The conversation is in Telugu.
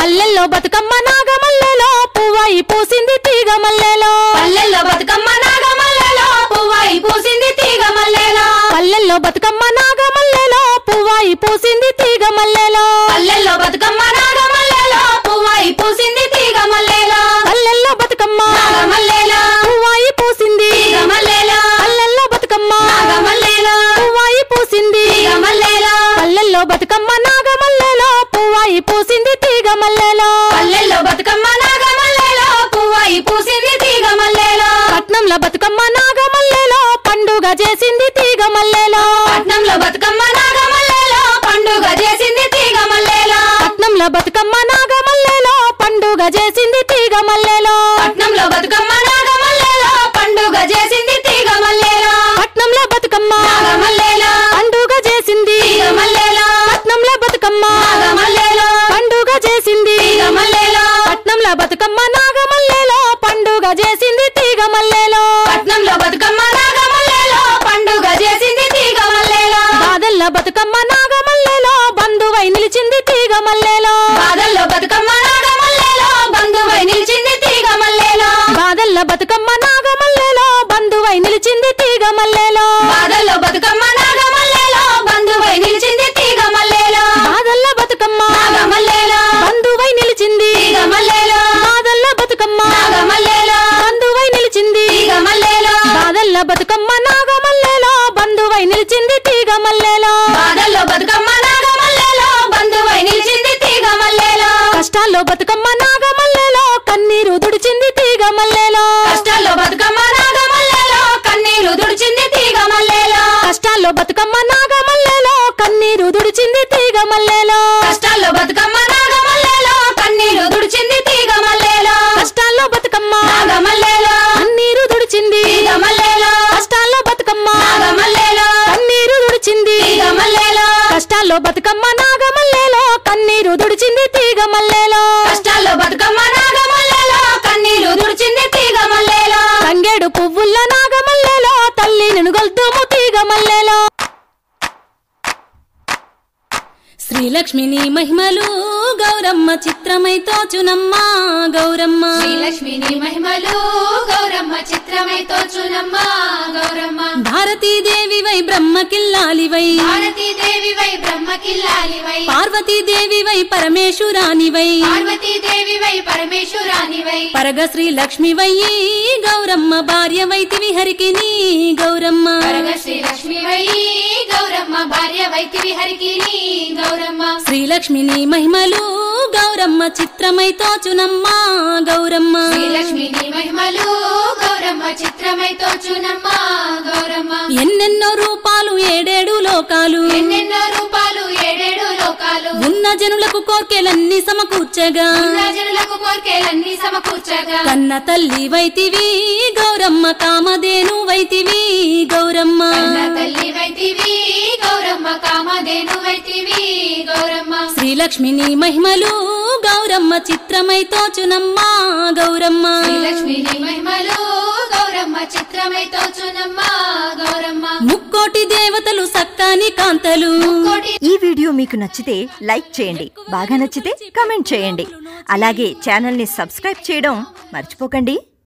పల్లెల్లో బతుకమ్మ నాగమల్లెలో పువ్వాయి పూసింది తీగ మల్లెలో పల్లెల్లో బతుకమ్మ నాగమల్లలో పువ్వాయి పూసింది తీగ మల్లెలో పల్లెల్లో బతుకమ్మ నాగమల్లెలో పువ్వాయి పూసింది తీగ మల్లెలో పల్లెల్లో బతుకమ్మ నాగమల్లలో పువ్వాయి పూసింది తీగ మల్లెలో పల్లెల్లో బతుకమ్మ నాగమల్లేలో పువ్వాయి పూసింది తీగ మల్లెలో పల్లెల్లో బతుకమ్మ నాగమల్లేలో పువ్వాయి పూసింది తీగ మల్లెలో పల్లెల్లో బతుకమ్మ నాగమల్లెలో పువ్వాయి పూసింది తీగ మల్లెలో పల్లెల్లో బతుకమ్మ నాగమల్లేలో పువ్వాయి పూసింది తీగ మల్లెలో పట్నంలో బతుకమ్మ నాగమల్లెలో పండుగ చేసింది తీగ మల్లెలో పట్నంలో బతుకమ్మ నాగమల్లేలో పండుగ చేసింది తీగ మల్లెలో పట్నంలో బతుకమ్మ నాగమల్లెలో పండుగ చేసింది తీగ మల్లెలో పట్నంలో బతుకమ్మ నాగమల్లేలో పండుగ చేసింది తీగ మల్లెలో పట్నంలో బతుకమ్మ నాగమల్లేలో పండుగ చేసింది తీగ మల్లెలో పట్నంలో బతుకమ్మ నాగమల్లేలో పండుగ చేసింది తీగ మల్లెలో పట్నంలో బతుకమ్మ నాగమల్లెలో పండుగ చేసింది తీగ మల్లెలో పట్నంలో బతుకమ్మ నాగమల్లేలో పండుగ చేసింది తీగ మల్లెలో బాదల్ల బతుకమ్మ నాగమల్లెలో బంధువై నిలిచింది తీగ మల్లెలో బాదల్లో బతుకమ్మ నాగమల్లేలో బంధువై నిలిచింది తీగ మల్లెలో బాదల్ల బతుకమ్మ నాగమల్లెలో బంధువై నిలిచింది తీగ మల్లెలో బాదల్లో బతుకమ్మ నాగమల్లేలో బంధువై నిలిచింది తీగ మల్లెలో బాదల్ల బతుకమ్మ నాగమల్లేలో బంధువై నిలిచింది తీగ మల్లెలో బాదల్ల బతుకమ్మ నాగమల్లేలో బంధువై నిలిచింది తీగ మల్లెలో బాదల్ల బతుకమ్మ నాగమల్లెలో బంధువై నిలిచింది తీగ మల్లెలో బాదల్లో బతుకమ్మ నాగమల్లేలో బంధువై నిలిచింది తీగ మల్లెలో కష్టాల్లో బతుకమ్మ నాగమల్లెలో కన్నీరు దుడిచింది తీగ మల్లెలో కష్టాల్లో బతుకమ్మ నాగమల్లేలో కన్నీరు దుడిచింది తీగ మల్లెలో కష్టాల్లో బతుకమ్మ నాగమల్లెలో కన్నీరు దుడిచింది తీగ మల్లెలో కష్టాల్లో బతుకమ్మ నాగమల్లేలో కన్నీరు దుడిచింది తీగ మల్లెలో కష్టాల్లో బతుకమ్మ నాగమల్లేలో కన్నీరు దుడిచింది తీగ మల్లెలో కష్టాల్లో బతుకమ్మ నాగమల్లేలో కన్నీరు దుడిచింది తీగ మల్లెలో కష్టాల్లో బతుకమ్మ నాగమల్లెలో కన్నీరు దుడిచింది తీగ మల్లెలో కష్టాల్లో బతుకమ్మ నాగమల్లేలో కన్నీరు దుడిచింది తీగ మల్లెలో తంగేడు పువ్వుల్ల నాగమల్లెలో తల్లి నినుగొల్తుము తీగ మల్లెలో శ్రీలక్ష్మిని మహిమలు గౌరమ్మ చిత్రమై తోచునమ్మ గౌరమ్మ శ్రీలక్ష్మిని మహిమలు గౌరమ్మ చిత్రమై తోచునమ్మ గౌరమ్మ భారతీదేవివై బ్రహ్మకిల్లాలివై భారతీదేవివై బ్రహ్మకిల్లాలివై పార్వతీదేవివై పరమేశ్వరానివై పార్వతీదేవివై పరమేశ్వరానివై పరగ శ్రీలక్ష్మివై గౌరమ్మ భార్యవైతివి హరికిని గౌరమ్మ పరగ శ్రీలక్ష్మివై గౌరమ్మ భార్య వైతివి హరికిని గౌరమ్మ శ్రీలక్ష్మిని మహిమలు గౌరమ్మ చిత్రమై తోచునమ్మ గౌరమ్మ శ్రీలక్ష్మిని మహిమలు గౌరమ్మ చిత్రమై తోచునమ్మ గౌరమ్మ ఎన్నెన్నో రూపాలు ఏడేడు లోకాలు ఎన్నెన్నో రూపాలు ఏడేడు లోకాలు ఉన్న జనులకు కోర్కెలన్నీ సమకూర్చగా రాజనులకు కోర్కెలన్నీ సమకూర్చగా కన్న తల్లి వైతివి గౌరమ్మ కామధేను వైతివి గౌరమ్మ కన్న తల్లి వైతివి గౌరమ్మ కామధేను వైతివి గౌరమ్మ శ్రీలక్ష్మిని మహిమలు గౌరమ్మ చిత్రమై తోచునమ్మ గౌరమ్మ శ్రీలక్ష్మిని మహిమలు గౌరమ్మ చిత్రమై తోచునమ్మ గౌరమ్మ ముక్కోటి దేవతలు సక్కాని కాంతలు కోటి ఈ వీడియో మీకు నచ్చితే లైక్ చేయండి బాగా నచ్చితే కమెంట్ చేయండి అలాగే ఛానల్ని సబ్స్క్రైబ్ చేయడం మర్చిపోకండి